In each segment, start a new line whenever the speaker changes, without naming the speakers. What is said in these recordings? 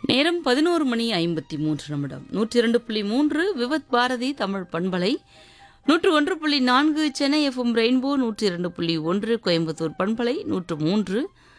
நேரம் பதினோரு மணி ஐம்பத்தி மூன்று நிமிடம் நூற்றி இரண்டு புள்ளி மூன்று விவத் பாரதி தமிழ் பண்பலை நூற்று ஒன்று புள்ளி நான்கு சென்னை எஃப்எம் ரெயின்போ நூற்றி இரண்டு புள்ளி ஒன்று கோயம்புத்தூர் பண்பலை நூற்று மூன்று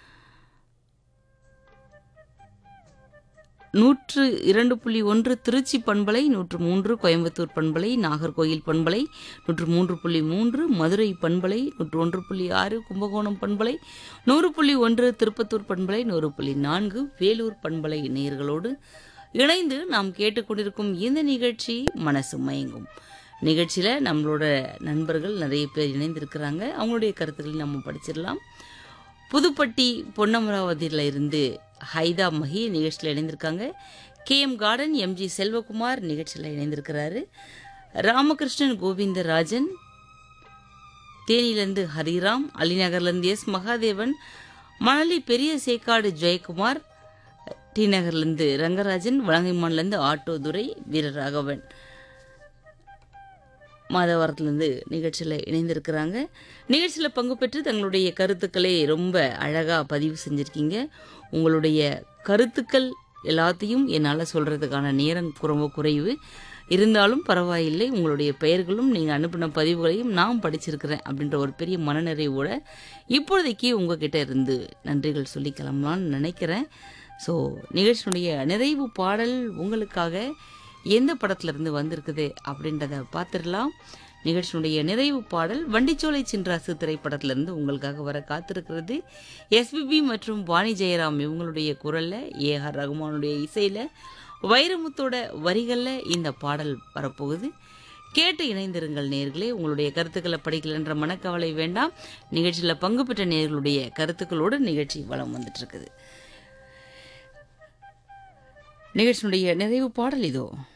நூற்று இரண்டு புள்ளி ஒன்று திருச்சி பண்பலை நூற்று மூன்று கோயம்புத்தூர் பண்பலை நாகர்கோயில் பண்பலை நூற்று மூன்று புள்ளி மூன்று மதுரை பண்பலை நூற்று ஒன்று புள்ளி ஆறு கும்பகோணம் பண்பலை நூறு புள்ளி ஒன்று திருப்பத்தூர் பண்பலை நூறு புள்ளி நான்கு வேலூர் பண்பலை நேயர்களோடு இணைந்து நாம் கேட்டுக்கொண்டிருக்கும் இந்த நிகழ்ச்சி மனசு மயங்கும் நிகழ்ச்சியில் நம்மளோட நண்பர்கள் நிறைய பேர் இணைந்திருக்கிறாங்க அவங்களுடைய கருத்துக்களை நம்ம படிச்சிடலாம் புதுப்பட்டி பொன்னமராவதியில் இருந்து ஹைதா மஹி நிகழ்ச்சியில் இணைந்திருக்காங்க K M garden MG Selvakumar நிகழ்ச்சியில் இணைந்திருக்கிறாரு ராமகிருஷ்ணன் கோவிந்தராஜன் தேனியிலிருந்து ஹரிராம் அலிநகர்லேருந்து எஸ் மகாதேவன் மணலி பெரிய சேக்காடு ஜெயக்குமார் டி நகர்லேருந்து ரங்கராஜன் வலங்கைமான்லேருந்து ஆட்டோதுரை வீரராகவன் மாதவாரத்திலேருந்து நிகழ்ச்சியில் இணைந்திருக்கிறாங்க நிகழ்ச்சியில் பங்கு பெற்று தங்களுடைய கருத்துக்களை ரொம்ப அழகாக பதிவு செஞ்சுருக்கீங்க உங்களுடைய கருத்துக்கள் எல்லாத்தையும் என்னால் சொல்கிறதுக்கான நேரம் ரொம்ப குறைவு இருந்தாலும் பரவாயில்லை உங்களுடைய பெயர்களும் நீங்கள் அனுப்பின பதிவுகளையும் நான் படிச்சிருக்கிறேன் அப்படின்ற ஒரு பெரிய மனநிறைவோட இப்பொழுதைக்கு உங்ககிட்ட இருந்து நன்றிகள் சொல்லி கிளம்பலான்னு நினைக்கிறேன் ஸோ நிகழ்ச்சியினுடைய நிறைவு பாடல் உங்களுக்காக எந்த படத்துல இருந்து வந்திருக்குது அப்படின்றத பார்த்துடலாம் நிகழ்ச்சியினுடைய நிறைவு பாடல் வண்டிச்சோலை சின்ராசு திரைப்படத்திலிருந்து உங்களுக்காக வர காத்திருக்கிறது எஸ்பிபி மற்றும் வாணி ஜெயராம் இவங்களுடைய குரல்ல ஏ ஆர் ரகுமானுடைய இசையில வைரமுத்தோட வரிகள்ல இந்த பாடல் வரப்போகுது கேட்டு இணைந்திருங்கள் நேர்களே உங்களுடைய கருத்துக்களை படிக்கலன்ற மனக்கவலை வேண்டாம் நிகழ்ச்சியில் பங்கு பெற்ற நேர்களுடைய கருத்துக்களோடு நிகழ்ச்சி வளம் வந்துட்டு இருக்குது நிகழ்ச்சியினுடைய நிறைவு பாடல் இதோ